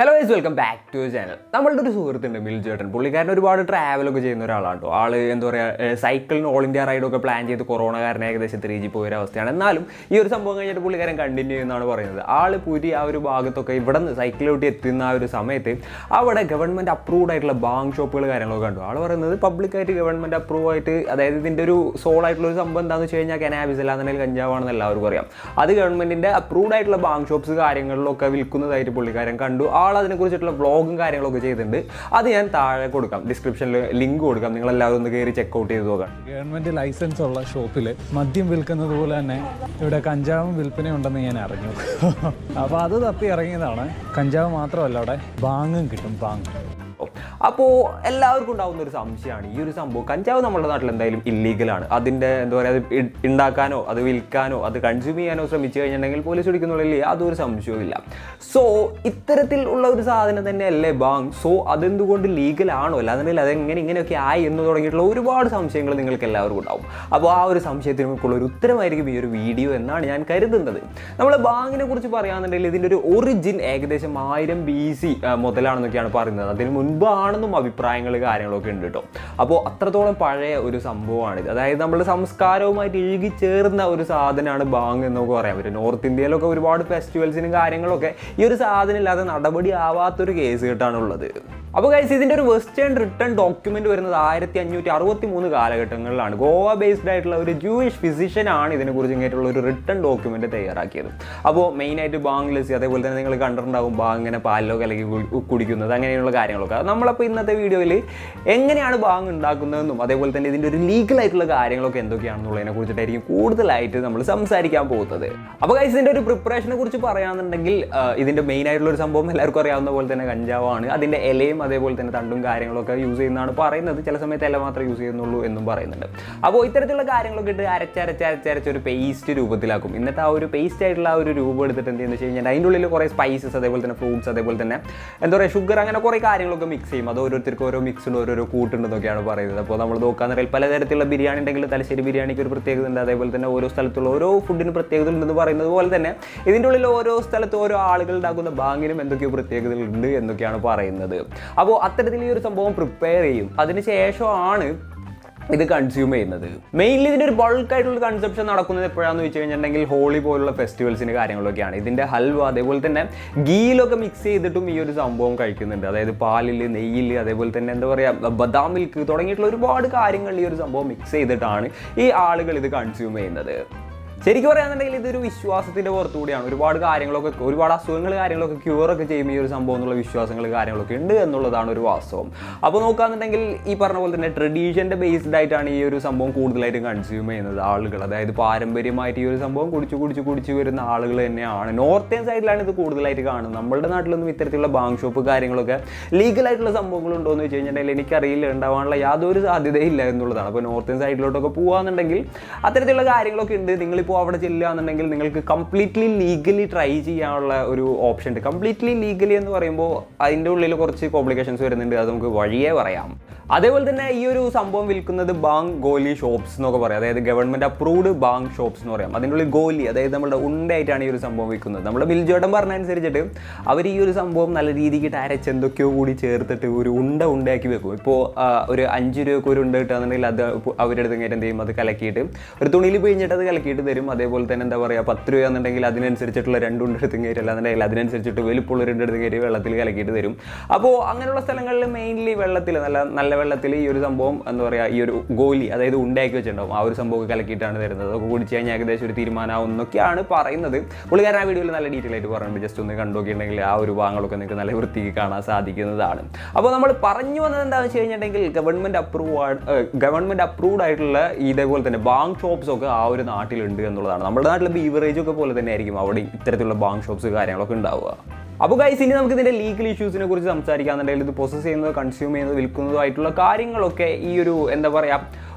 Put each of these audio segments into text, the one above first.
hello guys welcome back to channel നമ്മളുടെ ഒരു സുഹൃത്തുണ്ട് mill ചേട്ടൻ പുള്ളിക്കാരൻ ഒരുപാട് ട്രാവലൊക്കെ ചെയ്യുന്ന ഒരാളാണ് കേട്ടോ ആള് എന്താ പറയുക സൈക്കിളിന് ഓൾ ഇന്ത്യ റൈഡൊക്കെ പ്ലാൻ ചെയ്ത് കൊറോണ കാരണം ഏകദേശം ത്രീ ജി പോയ ഒരു അവസ്ഥയാണ് എന്നാലും ഈ ഒരു സംഭവം കഴിഞ്ഞിട്ട് പുള്ളിക്കാരൻ കണ്ടിന്യൂ ചെയ്യുന്നതാണ് പറയുന്നത് ആള് പുരി ആ ഒരു ഭാഗത്തൊക്കെ ഇവിടെ നിന്ന് സൈക്കിളിലോട്ട് എത്തുന്ന ആ ഒരു സമയത്ത് അവിടെ ഗവൺമെൻറ് അപ്രൂവ്ഡ് ആയിട്ടുള്ള ബാങ്ക് ഷോപ്പുകൾ കാര്യങ്ങളൊക്കെ കണ്ടു ആൾ പറയുന്നത് പബ്ലിക്കായിട്ട് ഗവൺമെൻറ് അപ്രൂവ് ആയിട്ട് അതായത് ഇതിൻ്റെ ഒരു സോൾ ആയിട്ടുള്ള ഒരു സംഭവം എന്താണെന്ന് വെച്ച് കഴിഞ്ഞാൽ കനാബിസ് അല്ലാന്നുണ്ടെങ്കിൽ കഞ്ചാവാണെന്ന് എല്ലാവർക്കും അറിയാം അത് ഗവൺമെൻറ്റിൻ്റെ അപ്രൂവ്ഡ് ആയിട്ടുള്ള ബാങ്ക് ഷോപ്സ് കാര്യങ്ങളിലൊക്കെ വിൽക്കുന്നതായിട്ട് പുള്ളിക്കാരൻ കണ്ടു ആൾ അതിനെക്കുറിച്ചിട്ടുള്ള വ്ളോഗും കാര്യങ്ങളൊക്കെ ചെയ്തിട്ടുണ്ട് അത് ഞാൻ താഴെ കൊടുക്കാം ഡിസ്ക്രിപ്ഷനിൽ ലിങ്ക് കൊടുക്കാം നിങ്ങൾ എല്ലാവരും ഒന്ന് കയറി ചെക്കൗട്ട് ചെയ്ത് നോക്കാം ഗവൺമെന്റ് ലൈസൻസ് ഉള്ള ഷോപ്പിൽ മദ്യം വിൽക്കുന്നത് പോലെ തന്നെ ഇവിടെ കഞ്ചാവും വിൽപ്പനയുണ്ടെന്ന് ഞാൻ അറിഞ്ഞു അപ്പോൾ അത് തപ്പി ഇറങ്ങിയതാണ് കഞ്ചാവ് മാത്രമല്ല അവിടെ ബാങ്ങും കിട്ടും ബാങ് അപ്പോൾ എല്ലാവർക്കും ഉണ്ടാകുന്ന ഒരു സംശയമാണ് ഈ ഒരു സംഭവം കഞ്ചാവ് നമ്മുടെ നാട്ടിൽ എന്തായാലും ഇല്ലീഗലാണ് അതിൻ്റെ എന്താ പറയുക അത് ഇ- ഉണ്ടാക്കാനോ അത് വിൽക്കാനോ അത് കൺസ്യൂം ചെയ്യാനോ ശ്രമിച്ചു കഴിഞ്ഞിട്ടുണ്ടെങ്കിൽ പോലീസ് പിടിക്കുന്നുള്ളിൽ യാതൊരു സംശയവുമില്ല സോ ഇത്തരത്തിൽ ഉള്ള ഒരു സാധനം തന്നെയല്ലേ ബാങ് സോ അതെന്തുകൊണ്ട് ലീഗലാണോ അല്ലാന്നുണ്ടെങ്കിൽ അതെങ്ങനെ ഇങ്ങനെയൊക്കെ ആയി എന്ന് തുടങ്ങിയിട്ടുള്ള ഒരുപാട് സംശയങ്ങൾ നിങ്ങൾക്ക് എല്ലാവർക്കും ഉണ്ടാവും അപ്പോൾ ആ ഒരു സംശയത്തിനുള്ള ഒരു ഉത്തരമായിരിക്കും ഈ ഒരു വീഡിയോ എന്നാണ് ഞാൻ കരുതുന്നത് നമ്മൾ ബാങ്കിനെ കുറിച്ച് പറയുകയാണെന്നുണ്ടെങ്കിൽ ഇതിൻ്റെ ഒരു ഒറിജിൻ ഏകദേശം ആയിരം ബി സി മുതലാണെന്നൊക്കെയാണ് പറയുന്നത് അതിന് മുൻപാണെന്നും അഭിപ്രായങ്ങൾ കാര്യങ്ങളൊക്കെ ഉണ്ട് കേട്ടോ അപ്പോൾ അത്രത്തോളം പഴയ ഒരു സംഭവമാണിത് അതായത് നമ്മൾ സംസ്കാരവുമായിട്ട് ഇഴുകി ചേർന്ന ഒരു സാധനമാണ് ബാങ്ക് എന്നൊക്കെ പറയാൻ പറ്റും നോർത്ത് ഇന്ത്യയിലൊക്കെ ഒരുപാട് ഫെസ്റ്റിവൽസിനും കാര്യങ്ങളൊക്കെ ഈ ഒരു സാധനം ഇല്ലാതെ നടപടി ആവാത്തൊരു കേസ് കേട്ടാണുള്ളത് അപ്പോൾ ഗൈസ് ഇതിൻ്റെ ഒരു വെസ്റ്റേൺ റിട്ടേൺ ഡോക്യുമെന്റ് വരുന്നത് ആയിരത്തി അഞ്ഞൂറ്റി അറുപത്തി മൂന്ന് കാലഘട്ടങ്ങളിലാണ് ഗോവ ബേസ്ഡ് ആയിട്ടുള്ള ഒരു ജൂയിഷ് ഫിസിഷ്യൻ ആണ് ഇതിനെക്കുറിച്ച് ഇങ്ങനെയുള്ള ഒരു റിട്ടേൺ ഡോക്യുമെന്റ് തയ്യാറാക്കിയത് അപ്പോൾ മെയിനായിട്ട് ബാങ് ലസി അതേപോലെ തന്നെ നിങ്ങൾ കണ്ടിട്ടുണ്ടാവും ബാങ് ഇങ്ങനെ പാലിലോ കലക്കി കുടി- കുടിക്കുന്നത് അങ്ങനെയുള്ള കാര്യങ്ങളൊക്കെ അത് നമ്മളപ്പോൾ ഇന്നത്തെ വീഡിയോയിൽ എങ്ങനെയാണ് ബാങ് ഉണ്ടാക്കുന്നതെന്നും അതേപോലെ തന്നെ ഇതിൻ്റെ ഒരു ലീഗൽ ആയിട്ടുള്ള കാര്യങ്ങളൊക്കെ എന്തൊക്കെയാണെന്നുള്ളതിനെ കുറിച്ചിട്ടായിരിക്കും കൂടുതലായിട്ട് നമ്മൾ സംസാരിക്കാൻ പോകുന്നത് അപ്പോൾ ഗൈസ് ഇതിൻ്റെ ഒരു പ്രിപ്പറേഷനെ കുറിച്ച് പറയുകയാണെന്നുണ്ടെങ്കിൽ ആ, ഇതിൻ്റെ മെയിൻ ആയിട്ടുള്ള ഒരു സംഭവം എല്ലാവർക്കും അറിയാവുന്ന പോലെ തന്നെ കഞ്ചാവാണ് അതിൻ്റെ ഇലയും അതേപോലെ തന്നെ തണ്ടും കാര്യങ്ങളൊക്കെ യൂസ് ചെയ്യുന്നതാണ് പറയുന്നത് ചില സമയത്ത് ഇല മാത്രമേ യൂസ് ചെയ്യുന്നുള്ളൂ എന്നും പറയുന്നുണ്ട് അപ്പോൾ ഇത്തരത്തിലുള്ള കാര്യങ്ങളൊക്കെ ഇട്ട് അരച്ചരച്ച് അരച്ചരച്ച് ഒരു പേസ്റ്റ് രൂപത്തിലാക്കും എന്നിട്ട് ആ ഒരു പേസ്റ്റ് ആയിട്ടുള്ള ആ ഒരു രൂപം എടുത്തിട്ട് എന്ത് ചെയ്യുന്നത് വെച്ച് കഴിഞ്ഞാൽ അതിൻ്റെ ഉള്ളിൽ കുറേ സ്പൈസസ് അതേപോലെ തന്നെ ഫ്രൂട്ട്സ് അതേപോലെ തന്നെ എന്താ പറയുക ഷുഗർ അങ്ങനെ കുറേ കാര്യങ്ങളൊക്കെ മിക്സ് ചെയ്യും അത് ഓരോരുത്തർക്ക് ഓരോ മിക്സ് ഉണ്ട് ഓരോരോ കൂട്ടുണ്ടെന്നൊക്കെയാണ് പറയുന്നത് അപ്പോൾ നമ്മൾ നോക്കാന്നുണ്ടെങ്കിൽ പലതരത്തിലുള്ള ബിരിയാണി ഉണ്ടെങ്കിൽ തലശ്ശേരി ബിരിയാണിക്ക് ഒരു പ്രത്യേകത ഉണ്ട് അതേപോലെ തന്നെ ഓരോ സ്ഥലത്തുള്ള ഓരോ ഫുഡിന് പ്രത്യേകത ഉണ്ടെന്ന് പറയുന്നത് പോലെ തന്നെ ഇതിൻ്റെ ഉള്ളിൽ ഓരോ സ്ഥലത്ത് ഓരോ ആളുകൾ ഉണ്ടാക്കുന്ന ബാങ്കിനും എന്തൊക്കെയോ പ്രത്യേകതകൾ ഉണ്ട് എന്നൊക്കെയാണ് പറയുന്നത് അപ്പോൾ അത്തരത്തിൽ ഈ ഒരു സംഭവം പ്രിപ്പയർ ചെയ്യും അതിന് ശേഷമാണ് ഇത് കൺസ്യൂം ചെയ്യുന്നത് മെയിൻലി ഇതിൻ്റെ ഒരു ബൾക്ക് ആയിട്ടുള്ള കൺസെപ്ഷൻ നടക്കുന്നത് എപ്പോഴാണെന്ന് വെച്ച് കഴിഞ്ഞിട്ടുണ്ടെങ്കിൽ ഹോളി പോലുള്ള ഫെസ്റ്റിവൽസിന് കാര്യങ്ങളൊക്കെയാണ് ഇതിൻ്റെ ഹൽവ അതേപോലെ തന്നെ ഗീലൊക്കെ മിക്സ് ചെയ്തിട്ടും ഈ ഒരു സംഭവം കഴിക്കുന്നുണ്ട് അതായത് പാലിൽ നെയ്യിൽ അതേപോലെ തന്നെ എന്താ പറയുക ബദാം മിൽക്ക് തുടങ്ങിയിട്ടുള്ള ഒരുപാട് കാര്യങ്ങൾ ഈ ഒരു സംഭവം മിക്സ് ചെയ്തിട്ടാണ് ഈ ആളുകൾ ഇത് കൺസ്യൂം ചെയ്യുന്നത് ശരിക്കും പറയുകയാണെന്നുണ്ടെങ്കിൽ ഇതൊരു വിശ്വാസത്തിന്റെ പുറത്തുകൂടിയാണ് ഒരുപാട് കാര്യങ്ങളൊക്കെ ഒരുപാട് അസുഖങ്ങൾ കാര്യങ്ങളൊക്കെ ക്യൂർ ഒക്കെ ചെയ്യുമ്പോൾ ഈ ഒരു സംഭവം എന്നുള്ള വിശ്വാസങ്ങൾ കാര്യങ്ങളൊക്കെ ഉണ്ട് എന്നുള്ളതാണ് ഒരു വാസ്തവം അപ്പോൾ നോക്കുകയാണെന്നുണ്ടെങ്കിൽ ഈ പറഞ്ഞ പോലെ തന്നെ ട്രഡീഷൻ്റെ ബേസ്ഡ് ആയിട്ടാണ് ഈ ഒരു സംഭവം കൂടുതലായിട്ടും കൺസ്യൂം ചെയ്യുന്നത് ആളുകൾ അതായത് പാരമ്പര്യമായിട്ട് ഈ ഒരു സംഭവം കുടിച്ചു കുടിച്ചു കുടിച്ചു വരുന്ന ആളുകൾ തന്നെയാണ് നോർത്തേൺ സൈഡിലാണ് ഇത് കൂടുതലായിട്ട് കാണുന്നത് നമ്മളുടെ നാട്ടിലൊന്നും ഇത്തരത്തിലുള്ള ബാങ്ക് ഷോപ്പ് കാര്യങ്ങളൊക്കെ ലീഗലായിട്ടുള്ള സംഭവങ്ങൾ ഉണ്ടോ എന്ന് വെച്ച് കഴിഞ്ഞിട്ടുണ്ടെങ്കിൽ എനിക്കറിയില്ല ഉണ്ടാവാനുള്ള യാതൊരു സാധ്യതയില്ല എന്നുള്ളതാണ് അപ്പോൾ നോർത്തേൺ സൈഡിലോട്ടൊക്കെ പോകുകയാണെന്നുണ്ടെങ്കിൽ അത്തരത്തിലുള്ള കാര്യങ്ങളൊക്കെ ഉണ്ട് നിങ്ങളിപ്പോൾ അവിടെ ചെല്ലുകയാണെന്നുണ്ടെങ്കിൽ നിങ്ങൾക്ക് കംപ്ലീറ്റ്ലി ലീഗലി ട്രൈ ചെയ്യാനുള്ള ഒരു ഓപ്ഷൻ ഉണ്ട് കംപ്ലീറ്റ്ലി ലീഗലി എന്ന് പറയുമ്പോൾ അതിൻ്റെ ഉള്ളിൽ കുറച്ച് കോംപ്ലിക്കേഷൻസ് വരുന്നുണ്ട് അത് നമുക്ക് വഴിയേ പറയാം അതേപോലെ തന്നെ ഈ ഒരു സംഭവം വിൽക്കുന്നത് ബാങ് ഗോലി ഷോപ്സ് എന്നൊക്കെ പറയാം അതായത് ഗവൺമെന്റ് അപ്രൂവ്ഡ് ബാങ് ഷോപ്സ് എന്ന് പറയാം അതിൻ്റെ ഉള്ളിൽ ഗോലി അതായത് നമ്മുടെ ഉണ്ടയായിട്ടാണ് ഈ ഒരു സംഭവം വിൽക്കുന്നത് നമ്മുടെ ബിൽജോട്ടൻ പറഞ്ഞ അനുസരിച്ചിട്ട് അവർ ഈ ഒരു സംഭവം നല്ല രീതിക്ക് അരച്ച് എന്തൊക്കെയോ കൂടി ചേർത്തിട്ട് ഒരു ഉണ്ട ഉണ്ടയാക്കി വെക്കും ഇപ്പോൾ ഒരു അഞ്ച് രൂപയ്ക്ക് ഒരു ഉണ്ട കിട്ടുകയാണെന്നുണ്ടെങ്കിൽ അത് ഇപ്പോൾ അവരുടെ അടുത്ത് ഇങ്ങനെ എന്ത് ചെയ്യും അത് കലക്കിയിട്ട് ഒരു തുണിയിൽ പിഴിഞ്ഞിട്ട് അത് കലക്കിയിട്ട് തരും അതേപോലെ തന്നെ എന്താ പറയുക പത്ത് രൂപ എന്നുണ്ടെങ്കിൽ അതിനനുസരിച്ചിട്ടുള്ള രണ്ട് ഉണ്ട എടുത്തും കയറ്റി അല്ലാന്നുണ്ടെങ്കിൽ അതിനനുസരിച്ചിട്ട് വലുപ്പമുള്ള രണ്ട് എടുത്തും കയറ്റി വെള്ളത്തിൽ കലക്കിയിട്ട് തരും അപ്പോൾ അങ്ങനെയുള്ള സ്ഥലങ്ങളിൽ മെയിൻലി വെള്ളത്തിൽ നല്ല നല്ല വെള്ളത്തിൽ ഈ ഒരു സംഭവം എന്താ പറയുക ഈ ഒരു ഗോലി അതായത് ഉണ്ടാക്കി വെച്ചിട്ടുണ്ടാവും ആ ഒരു സംഭവം കലക്കിയിട്ടാണ് തരുന്നത് അതൊക്കെ കുടിച്ച് കഴിഞ്ഞാൽ ഏകദേശം ഒരു തീരുമാനമാവും എന്നൊക്കെയാണ് പറയുന്നത് പുള്ളിക്കാരൻ ആ വീഡിയോയിൽ നല്ല ഡീറ്റെയിൽ ആയിട്ട് പറഞ്ഞിട്ടുണ്ട് ജസ്റ്റ് ഒന്ന് കണ്ടുനോക്കിയിട്ടുണ്ടെങ്കിൽ ആ ഒരു ഭാഗങ്ങളൊക്കെ നിങ്ങൾക്ക് നല്ല വൃത്തിക്ക് കാണാൻ സാധിക്കുന്നതാണ് അപ്പോൾ നമ്മൾ പറഞ്ഞു വന്നത് എന്താണെന്ന് വെച്ച് കഴിഞ്ഞിട്ടുണ്ടെങ്കിൽ ഗവൺമെൻറ് അപ്രൂവ് ഗവൺമെൻറ് അപ്രൂവ്ഡ് ആയിട്ടുള്ള ഇതേപോലെ തന്നെ ബാങ്ക് ഷോപ്സ് ഒക്കെ ആ ഒരു നാട്ടിലുണ്ട് എന്നുള്ളതാണ് നമ്മുടെ നാട്ടിലെ ബീവറേജ് ഒക്കെ പോലെ തന്നെ ആയിരിക്കും അവിടെ ഇത്തരത്തിലുള്ള ബാങ്ക് ഷോപ്സ് കാര്യങ്ങളൊക്കെ ഉണ്ടാവുക അപ്പോൾ ഗൈസ് ഇനി നമുക്ക് ഇതിൻ്റെ ലീഗൽ ഇഷ്യൂസിനെ കുറിച്ച് സംസാരിക്കാന്നുണ്ടെങ്കിൽ ഇത് പ്രോസസ്സ് ചെയ്യുന്നത് കൺസ്യൂം ചെയ്യുന്നത് വിൽക്കുന്നതുമായിട്ടുള്ള കാര്യങ്ങളൊക്കെ ഈ ഒരു എന്താ പറയുക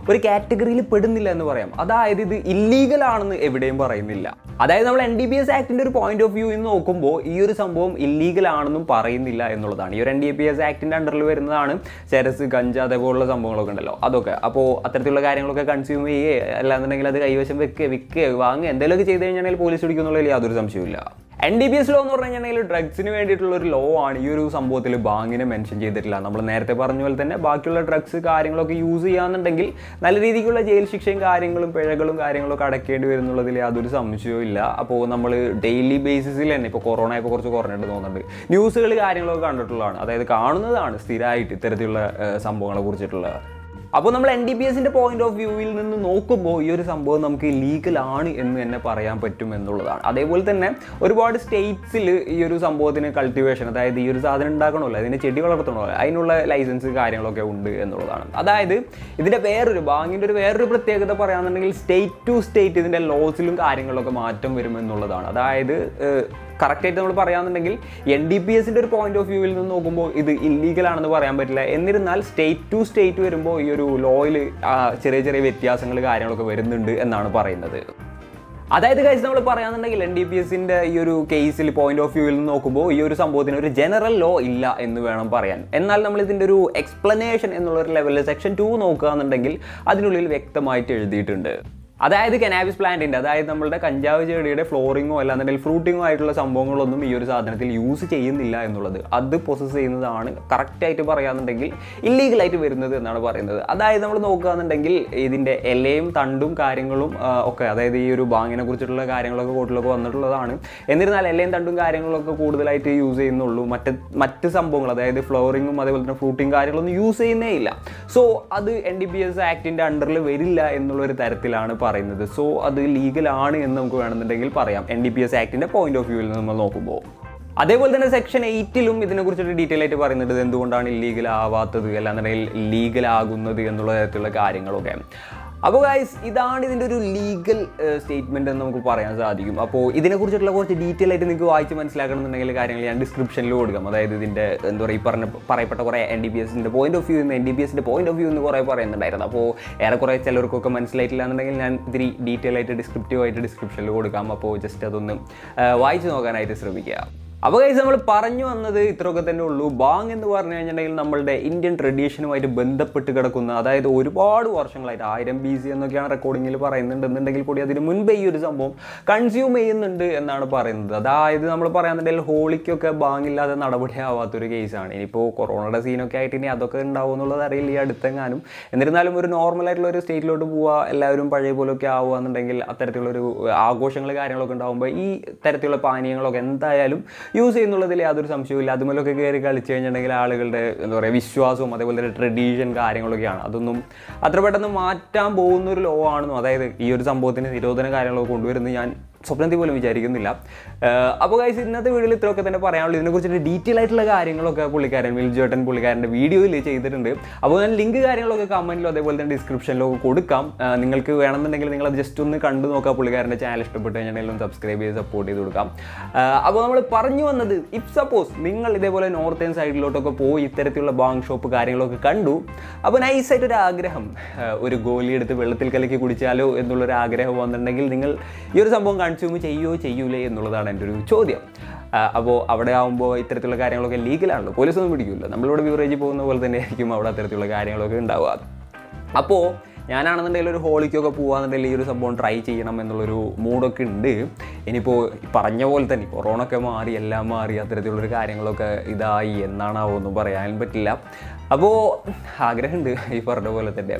ഒരു കാറ്റഗറിയിൽ പെടുന്നില്ല എന്ന് പറയാം അതായത് ഇത് ഇല്ലീഗൽ ആണെന്ന് എവിടെയും പറയുന്നില്ല അതായത് നമ്മൾ എൻ ഡി ബി എസ് ആക്ടിൻ്റെ ഒരു പോയിന്റ് ഓഫ് വ്യൂ നിന്ന് നോക്കുമ്പോൾ ഈ ഒരു സംഭവം ഇല്ലീഗൽ ആണെന്നും പറയുന്നില്ല എന്നുള്ളതാണ് ഈ ഒരു എൻ ഡി ബി എസ് ആക്ടിൻ്റെ അണ്ടറിൽ വരുന്നതാണ് ചരസ് ഗഞ്ച അതേപോലുള്ള സംഭവങ്ങളൊക്കെ ഉണ്ടല്ലോ അതൊക്കെ അപ്പോൾ അത്തരത്തിലുള്ള കാര്യങ്ങളൊക്കെ കൺസ്യൂം ചെയ്യുക അല്ലാന്നുണ്ടെങ്കിൽ അത് കൈവശം വെക്കുക വിൽക്കുക വാങ്ങുക എന്തെങ്കിലുമൊക്കെ ചെയ്ത് കഴിഞ്ഞാൽ പോലീസ് പിടിക്കുന്നുള്ളതിൽ യാതൊരു സംശയമില്ല N D B S law എന്ന് പറഞ്ഞു കഴിഞ്ഞാൽ ഡ്രഗ്സിന് വേണ്ടിയിട്ടുള്ള ഒരു ലോ ആണ് ഈ ഒരു സംഭവത്തിൽ ബാങ്കിനെ മെൻഷൻ ചെയ്തിട്ടില്ല നമ്മൾ നേരത്തെ പറഞ്ഞ പോലെ തന്നെ ബാക്കിയുള്ള ഡ്രഗ്സ് കാര്യങ്ങളൊക്കെ യൂസ് ചെയ്യാന്നുണ്ടെങ്കിൽ നല്ല രീതിക്കുള്ള ജയിൽ ശിക്ഷയും കാര്യങ്ങളും പിഴകളും കാര്യങ്ങളൊക്കെ അടയ്ക്കേണ്ടി വരുന്നുള്ളതിൽ യാതൊരു സംശയവും ഇല്ല അപ്പോൾ നമ്മൾ ഡെയിലി ബേസിസിൽ തന്നെ ഇപ്പോൾ കൊറോണ ഇപ്പോൾ കുറച്ച് കുറഞ്ഞിട്ട് തോന്നുന്നുണ്ട് ന്യൂസുകൾ കാര്യങ്ങളൊക്കെ കണ്ടിട്ടുള്ളതാണ് അതായത് കാണുന്നതാണ് സ്ഥിരമായിട്ട് ഇത്തരത്തിലുള്ള ഏഹ്, സംഭവങ്ങളെ കുറിച്ചിട്ടുള്ള അപ്പോൾ നമ്മൾ എൻ ഡി ബി എസിൻ്റെ പോയിന്റ് ഓഫ് വ്യൂവിൽ നിന്ന് നോക്കുമ്പോൾ ഈ ഒരു സംഭവം നമുക്ക് ലീഗൽ ആണ് എന്ന് തന്നെ പറയാൻ പറ്റും എന്നുള്ളതാണ് അതേപോലെ തന്നെ ഒരുപാട് സ്റ്റേറ്റ്സിൽ ഈ ഒരു സംഭവത്തിന് കൾട്ടിവേഷൻ അതായത് ഈ ഒരു സാധനം ഉണ്ടാക്കണമല്ലോ അതിന് ചെടി വളർത്തണമല്ലോ അതിനുള്ള ലൈസൻസ് കാര്യങ്ങളൊക്കെ ഉണ്ട് എന്നുള്ളതാണ് അതായത് ഇതിൻ്റെ വേറൊരു ബാങ്കിൻ്റെ ഒരു വേറൊരു പ്രത്യേകത പറയുകയാണെന്നുണ്ടെങ്കിൽ സ്റ്റേറ്റ് ടു സ്റ്റേറ്റ് ഇതിൻ്റെ ലോസിലും കാര്യങ്ങളിലൊക്കെ മാറ്റം വരും എന്നുള്ളതാണ് അതായത് ഏഹ്, കറക്റ്റായിട്ട് നമ്മൾ പറയാന്നുണ്ടെങ്കിൽ എൻ ഡി പി എസിൻ്റെ ഒരു പോയിന്റ് ഓഫ് വ്യൂവിൽ നിന്ന് നോക്കുമ്പോൾ ഇത് ഇല്ലീഗൽ ആണെന്ന് പറയാൻ പറ്റില്ല എന്നിരുന്നാൽ സ്റ്റേറ്റ് ടു സ്റ്റേറ്റ് വരുമ്പോൾ ഈ ഒരു ലോയിൽ ചെറിയ ചെറിയ വ്യത്യാസങ്ങൾ കാര്യങ്ങളൊക്കെ വരുന്നുണ്ട് എന്നാണ് പറയുന്നത് അതായത് കഴിച്ച് നമ്മൾ പറയാന്നുണ്ടെങ്കിൽ എൻ ഡി പി എസിൻ്റെ ഈ ഒരു കേസിൽ പോയിന്റ് ഓഫ് വ്യൂവിൽ നിന്ന് നോക്കുമ്പോൾ ഈ ഒരു സംഭവത്തിന് ഒരു ജനറൽ ലോ ഇല്ല എന്ന് വേണം പറയാൻ എന്നാൽ നമ്മൾ ഇതിൻ്റെ ഒരു എക്സ്പ്ലനേഷൻ എന്നുള്ള ഒരു ലെവലിൽ സെക്ഷൻ ടു നോക്കുകയാണെന്നുണ്ടെങ്കിൽ അതിനുള്ളിൽ വ്യക്തമായിട്ട് എഴുതിയിട്ടുണ്ട് അതായത് കനാബിസ് പ്ലാന്റിൻ്റെ അതായത് നമ്മളുടെ കഞ്ചാവ് ചെടിയുടെ ഫ്ലോറിങ്ങോ അല്ലാന്നുണ്ടെങ്കിൽ ഫ്രൂട്ടിങ്ങോ ആയിട്ടുള്ള സംഭവങ്ങളൊന്നും ഈ ഒരു സാധനത്തിൽ യൂസ് ചെയ്യുന്നില്ല എന്നുള്ളത് അത് പ്രൊസസ് ചെയ്യുന്നതാണ് കറക്റ്റായിട്ട് പറയാന്നുണ്ടെങ്കിൽ ഇല്ലീഗലായിട്ട് വരുന്നത് എന്നാണ് പറയുന്നത് അതായത് നമ്മൾ നോക്കുകയാണെന്നുണ്ടെങ്കിൽ ഇതിൻ്റെ ഇലയും തണ്ടും കാര്യങ്ങളും ആ, ഒക്കെ അതായത് ഈ ഒരു ബാങ്ങിനെ കുറിച്ചിട്ടുള്ള കാര്യങ്ങളൊക്കെ കോട്ടിലൊക്കെ വന്നിട്ടുള്ളതാണ് എന്നിരുന്നാൽ ഇലയും തണ്ടും കാര്യങ്ങളൊക്കെ കൂടുതലായിട്ട് യൂസ് ചെയ്യുന്നുള്ളൂ മറ്റ് മറ്റ് സംഭവങ്ങൾ അതായത് ഫ്ലോറിങ്ങും അതേപോലെ തന്നെ ഫ്രൂട്ടിങ് കാര്യങ്ങളൊന്നും യൂസ് ചെയ്യുന്നേ ഇല്ല സോ അത് എൻ ഡി ബി എസ് ആക്ടിൻ്റെ അണ്ടറിൽ വരില്ല എന്നുള്ളൊരു തരത്തിലാണ് പറയുന്നത് സോ അത് ലീഗൽ ആണ് എന്ന് നമുക്ക് വേണമെന്നുണ്ടെങ്കിൽ പറയാം എൻ ഡി പി എസ് ആക്ടിൻ്റെ പോയിന്റ് ഓഫ് വ്യൂവിൽ നമ്മൾ നോക്കുമ്പോൾ അതേപോലെ തന്നെ സെക്ഷൻ എയ്റ്റിലും ഇതിനെക്കുറിച്ചിട്ട് ഡീറ്റെയിൽ ആയിട്ട് പറയുന്നുണ്ട് ഇത് എന്തുകൊണ്ടാണ് ഇല്ലീഗൽ ആവാത്തത് അല്ലാന്നുണ്ടെങ്കിൽ ലീഗൽ ആകുന്നത് എന്നുള്ള തരത്തിലുള്ള കാര്യങ്ങളൊക്കെ അപ്പോൾ ഗൈസ് ഇതാണ് ഇതിൻ്റെ ഒരു ലീഗൽ സ്റ്റേറ്റ്മെൻറ്റ് എന്ന് നമുക്ക് പറയാൻ സാധിക്കും അപ്പോൾ ഇതിനെക്കുറിച്ചിട്ടുള്ള കുറച്ച് ഡീറ്റെയിൽ ആയിട്ട് നിങ്ങൾക്ക് വായിച്ച് മനസ്സിലാക്കണമെന്നുണ്ടെങ്കിൽ കാര്യങ്ങൾ ഞാൻ ഡിസ്ക്രിപ്ഷനിൽ കൊടുക്കാം അതായത് ഇതിൻ്റെ എന്താ പറയുക ഈ പറഞ്ഞ പറയപ്പെട്ട കുറേ എൻ ഡി ബി എസിൻ്റെ പോയിന്റ് ഓഫ് വ്യൂ എന്ന് എൻ ഡി ബി എസിൻ്റെ പോയിന്റ് ഓഫ് വ്യൂ എന്ന് കുറേ പറയുന്നുണ്ടായിരുന്നു അപ്പോൾ ഏറെക്കുറെ ചിലർക്കൊക്കെ മനസ്സിലായിട്ടില്ല എന്നുണ്ടെങ്കിൽ ഞാൻ ഇത്തിരി ഡീറ്റെയിൽ ആയിട്ട് ഡിസ്ക്രിപ്റ്റീവ് ആയിട്ട് ഡിസ്ക്രിപ്ഷനിൽ കൊടുക്കാം അപ്പോൾ ജസ്റ്റ് അതൊന്ന് ആ, വായിച്ച് നോക്കാനായിട്ട് ശ്രമിക്കുക അപ്പോൾ കൈസ് നമ്മൾ പറഞ്ഞു വന്നത് ഇത്രയൊക്കെ തന്നെ ഉള്ളൂ ബാങ് എന്ന് പറഞ്ഞു കഴിഞ്ഞിട്ടുണ്ടെങ്കിൽ നമ്മളുടെ ഇന്ത്യൻ ട്രഡീഷനുമായിട്ട് ബന്ധപ്പെട്ട് കിടക്കുന്ന അതായത് ഒരുപാട് വർഷങ്ങളായിട്ട് ആയിരം ബി സി എന്നൊക്കെയാണ് റെക്കോർഡിങ്ങിൽ പറയുന്നുണ്ടെന്നുണ്ടെങ്കിൽ കൂടി അതിന് മുൻപേ ഈ ഒരു സംഭവം കൺസ്യൂം ചെയ്യുന്നുണ്ട് എന്നാണ് പറയുന്നത് അതായത് നമ്മൾ പറയാന്നുണ്ടെങ്കിൽ ഹോളിക്കൊക്കെ ബാങ് ഇല്ലാതെ നടപടിയാവാത്തൊരു കേസാണ് ഇനിയിപ്പോൾ കൊറോണയുടെ സീനൊക്കെ ആയിട്ട് ഇനി അതൊക്കെ ഉണ്ടാവും എന്നുള്ളത് അറിയില്ല ഈ അടുത്തെങ്ങാനും എന്നിരുന്നാലും ഒരു നോർമൽ ആയിട്ടുള്ള ഒരു സ്റ്റേറ്റിലോട്ട് പോവുക എല്ലാവരും പഴയ പോലെയൊക്കെ ആവുക എന്നുണ്ടെങ്കിൽ അത്തരത്തിലുള്ളൊരു ആഘോഷങ്ങൾ കാര്യങ്ങളൊക്കെ ഉണ്ടാകുമ്പോൾ ഈ തരത്തിലുള്ള പാനീയങ്ങളൊക്കെ എന്തായാലും യൂസ് ചെയ്യുന്നുള്ളതിൽ യാതൊരു സംശയവും അതുമല്ലൊക്കെ കയറി കളിച്ച് കഴിഞ്ഞിട്ടുണ്ടെങ്കിൽ ആളുകളുടെ എന്താ പറയുക വിശ്വാസവും അതേപോലെ തന്നെ ട്രഡീഷൻ കാര്യങ്ങളൊക്കെയാണ് അതൊന്നും അത്ര പെട്ടെന്ന് മാറ്റാൻ പോകുന്ന ഒരു ലോ ആണെന്നും അതായത് ഈ ഒരു സംഭവത്തിന് നിരോധന കാര്യങ്ങളൊക്കെ കൊണ്ടുവരുന്നത് ഞാൻ സ്വപ്നത്തിൽ പോലും വിചാരിക്കുന്നില്ല അപ്പോൾ ഗൈസ് ഇന്നത്തെ വീഡിയോയിൽ ഇത്രയൊക്കെ തന്നെ പറയാനുള്ളൂ ഇതിനെക്കുറിച്ചിട്ട് ഡീറ്റെയിൽ ആയിട്ടുള്ള കാര്യങ്ങളൊക്കെ പുള്ളിക്കാരൻ വിൽജേട്ടൻ പുള്ളിക്കാരൻ്റെ വീഡിയോയിൽ ചെയ്തിട്ടുണ്ട് അപ്പോൾ ഞാൻ ലിങ്ക് കാര്യങ്ങളൊക്കെ കമൻറ്റിലോ അതേപോലെ തന്നെ ഡിസ്ക്രിപ്ഷനിലോ ഒക്കെ കൊടുക്കാം ആ, നിങ്ങൾക്ക് വേണമെന്നുണ്ടെങ്കിൽ നിങ്ങൾ അത് ജസ്റ്റ് ഒന്ന് കണ്ടു നോക്കാം പുള്ളിക്കാരൻ്റെ ചാനൽ ഇഷ്ടപ്പെട്ട് കഴിഞ്ഞാൽ ഒന്ന് സബ്സ്ക്രൈബ് ചെയ്ത് സപ്പോർട്ട് ചെയ്ത് കൊടുക്കാം അപ്പോൾ നമ്മൾ പറഞ്ഞു വന്നത് ഇഫ് സപ്പോസ് നിങ്ങൾ ഇതേപോലെ നോർത്തേൺ സൈഡിലോട്ടൊക്കെ പോയി ഇത്തരത്തിലുള്ള ബാങ്ക് ഷോപ്പ് കാര്യങ്ങളൊക്കെ കണ്ടു അപ്പോൾ നൈസായിട്ട് ഒരു ആഗ്രഹം ആ, ഒരു ഗോലി എടുത്ത് വെള്ളത്തിൽ കലക്കി കുടിച്ചാലോ എന്നുള്ളൊരു ആഗ്രഹം വന്നിട്ടുണ്ടെങ്കിൽ നിങ്ങൾ ഈ ഒരു സംഭവം കൺസ്യൂം ചെയ്യുമോ ചെയ്യൂലേ എന്നുള്ളതാണ് എൻ്റെ ഒരു ചോദ്യം അപ്പോൾ അവിടെ ആകുമ്പോൾ ഇത്തരത്തിലുള്ള കാര്യങ്ങളൊക്കെ ലീഗലാണല്ലോ പോലീസൊന്നും പിടിക്കില്ല നമ്മളിവിടെ ബിവറേജിൽ പോകുന്ന പോലെ തന്നെ ആയിരിക്കും അവിടെ അത്തരത്തിലുള്ള കാര്യങ്ങളൊക്കെ ഉണ്ടാവുക അപ്പോൾ ഞാനാണെന്നുണ്ടെങ്കിൽ ഒരു ഹോളിക്കൊക്കെ പോകാന്നുണ്ടെങ്കിൽ ഈ ഒരു സംഭവം ട്രൈ ചെയ്യണം എന്നുള്ളൊരു മൂഡൊക്കെ ഉണ്ട് ഇനിയിപ്പോൾ പറഞ്ഞ പോലെ തന്നെ കൊറോണ ഒക്കെ മാറി എല്ലാം മാറി അത്തരത്തിലുള്ളൊരു കാര്യങ്ങളൊക്കെ ഇതായി എന്നാണാവോ ഒന്നും പറയാൻ പറ്റില്ല അപ്പോൾ ആഗ്രഹമുണ്ട് ഈ പറഞ്ഞ പോലെ തന്നെ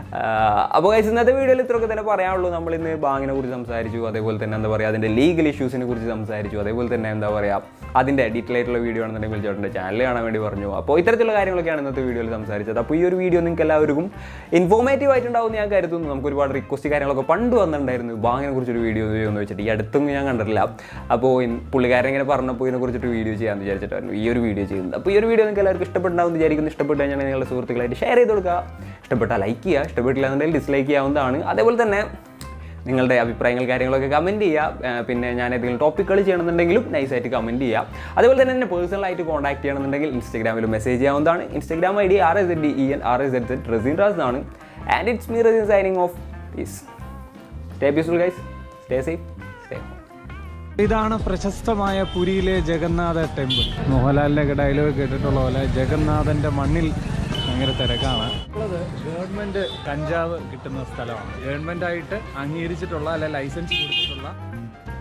അപ്പോൾ guys, ഇന്നത്തെ വീഡിയോയിൽ ഇത്രയൊക്കെ തന്നെ പറയാനുള്ളൂ നമ്മൾ ഇന്ന് ബാങ്കിനെ കുറിച്ച് സംസാരിച്ചു അതേപോലെ തന്നെ എന്താ പറയുക അതിൻ്റെ ലീഗൽ ഇഷ്യൂസിനെ കുറിച്ച് സംസാരിച്ചു അതേപോലെ തന്നെ എന്താ പറയുക അതിൻ്റെ ഡീറ്റെയിൽ ആയിട്ടുള്ള വീഡിയോ ആണെന്നുണ്ടെങ്കിൽ ചേട്ടൻ്റെ ചാനൽ കാണാൻ വേണ്ടി പറഞ്ഞു അപ്പോൾ ഇത്തരത്തിലുള്ള കാര്യങ്ങളൊക്കെയാണ് ഇന്നത്തെ വീഡിയോയിൽ സംസാരിച്ചത് അപ്പോൾ ഈ ഒരു വീഡിയോ നിങ്ങൾക്ക് എല്ലാവർക്കും ഇൻഫോർമേറ്റീവ് ആയിട്ടുണ്ടാവും എന്ന് ഞാൻ കരുതുന്നു നമുക്ക് ഒരുപാട് റിക്വസ്റ്റ് കാര്യങ്ങളൊക്കെ പണ്ട് വന്നിട്ടുണ്ടായിരുന്നു ബാങ്കിനെ കുറിച്ചൊരു വീഡിയോ ചെയ്യുമെന്ന് വെച്ചിട്ട് ഈ അടുത്തൊന്നും ഞാൻ കണ്ടിട്ടില്ല അപ്പോൾ ഇൻ- പുള്ളിക്കാരൻ ഇങ്ങനെ പറഞ്ഞപ്പോൾ ഇതിനെ കുറിച്ചിട്ട് വീഡിയോ ചെയ്യാമെന്ന് വിചാരിച്ചിട്ടായിരുന്നു ഈ ഒരു വീഡിയോ ചെയ്യുന്നത് അപ്പോൾ ഈ ഒരു വീഡിയോ നിങ്ങൾക്ക് എല്ലാവർക്കും ഇഷ്ടപ്പെട്ടാവും എന്ന് വിചാരിക്കുന്നു ഇഷ്ടപ്പെട്ട് കഴിഞ്ഞാൽ നിങ്ങളുടെ സുഹൃത്തുക്കളായിട്ട് ഷെയർ ചെയ്ത് കൊടുക്കുക ഇഷ്ടപ്പെട്ടാൽ ലൈക്ക് ചെയ്യുക ഇഷ്ടപ്പെട്ടില്ല എന്നുണ്ടെങ്കിൽ ഡിസ്ലൈക്ക് ചെയ്യാവുന്നതാണ് അതേപോലെ തന്നെ നിങ്ങളുടെ അഭിപ്രായങ്ങൾ കാര്യങ്ങളൊക്കെ കമൻറ്റ് ചെയ്യുക ആ, പിന്നെ ഞാൻ ഏതെങ്കിലും ടോപ്പിക്കുകൾ ചെയ്യണമെന്നുണ്ടെങ്കിലും നൈസായിട്ട് കമൻറ്റ് ചെയ്യുക അതേപോലെ തന്നെ എന്നെ പേഴ്സണലായിട്ട് കോൺടാക്ട് ചെയ്യണമെന്നുണ്ടെങ്കിൽ ഇൻസ്റ്റാഗ്രാമിൽ മെസ്സേജ് ചെയ്യാവുന്നതാണ് Instagram I D R S D E N R S ed Z Razeen Raz ആണ് and it's me Rejin signing off peace stay peaceful guys stay safe stay home ഇതാണ് പ്രശസ്തമായ പുരിയിലെ ജഗന്നാഥ ടെമ്പിൾ മോഹൻലാലിൻ്റെ ഒക്കെ ഡയലോഗ് കേട്ടിട്ടുള്ള പോലെ ജഗന്നാഥൻ്റെ മണ്ണിൽ ഭയങ്കര തിരക്കാണ് ഉള്ളത് ഗവൺമെൻറ് കഞ്ചാവ് കിട്ടുന്ന സ്ഥലമാണ് ഗവൺമെൻറ് ആയിട്ട് അംഗീകരിച്ചിട്ടുള്ള അല്ലെ ലൈസൻസ് കൊടുത്തിട്ടുള്ള